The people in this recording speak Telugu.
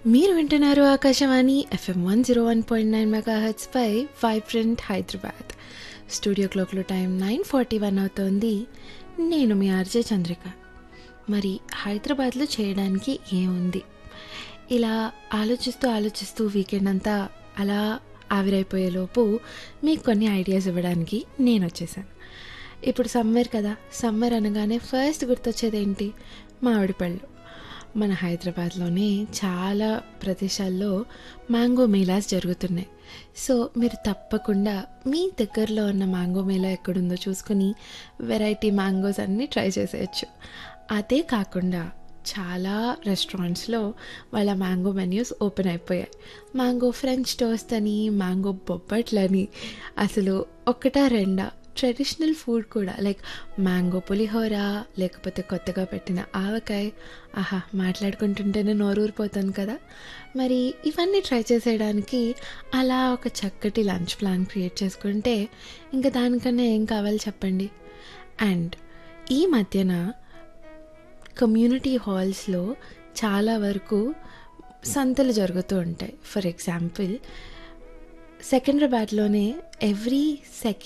మీరు వింటున్నారు Akashvani FM one zero one point nine mega పై వైబ్రెంట్ హైదరాబాద్ స్టూడియో క్లోక్లో టైం నైన్ ఫార్టీ వన్ అవుతోంది నేను మీ ఆర్జే చంద్రిక మరి హైదరాబాద్లో చేయడానికి ఏముంది ఇలా ఆలోచిస్తూ ఆలోచిస్తూ వీకెండ్ అంతా అలా ఆవిరైపోయేలోపు మీకు కొన్ని ఐడియాస్ ఇవ్వడానికి నేను వచ్చేసాను ఇప్పుడు సమ్మర్ కదా సమ్మర్ అనగానే ఫస్ట్ గుర్తొచ్చేది ఏంటి మామిడి పళ్ళు మన హైదరాబాద్లోనే చాలా ప్రదేశాల్లో మ్యాంగో మేళాస్ జరుగుతున్నాయి సో మీరు తప్పకుండా మీ దగ్గరలో ఉన్న మ్యాంగో మేళా ఎక్కడుందో చూసుకొని వెరైటీ మ్యాంగోస్ అన్నీ ట్రై చేసేయచ్చు అదే కాకుండా చాలా రెస్టారెంట్స్లో వాళ్ళ మ్యాంగో మెన్యూస్ ఓపెన్ అయిపోయాయి మ్యాంగో ఫ్రెంచ్ టోస్ట్ అని మ్యాంగో బొబ్బట్లని అసలు ఒకటా రెండా ట్రెడిషనల్ ఫుడ్ కూడా లైక్ మ్యాంగో పులిహోర లేకపోతే కొత్తగా పెట్టిన ఆవకాయ ఆహా మాట్లాడుకుంటుంటేనే నోరూరిపోతాను కదా మరి ఇవన్నీ ట్రై చేసేయడానికి అలా ఒక చక్కటి లంచ్ ప్లాన్ క్రియేట్ చేసుకుంటే ఇంకా దానికన్నా ఏం కావాలి చెప్పండి అండ్ ఈ మధ్యన కమ్యూనిటీ హాల్స్లో చాలా వరకు సంతలు జరుగుతూ ఉంటాయి ఫర్ ఎగ్జాంపుల్ సెకండ్రాబాద్లోనే ఎవ్రీ సెకండ్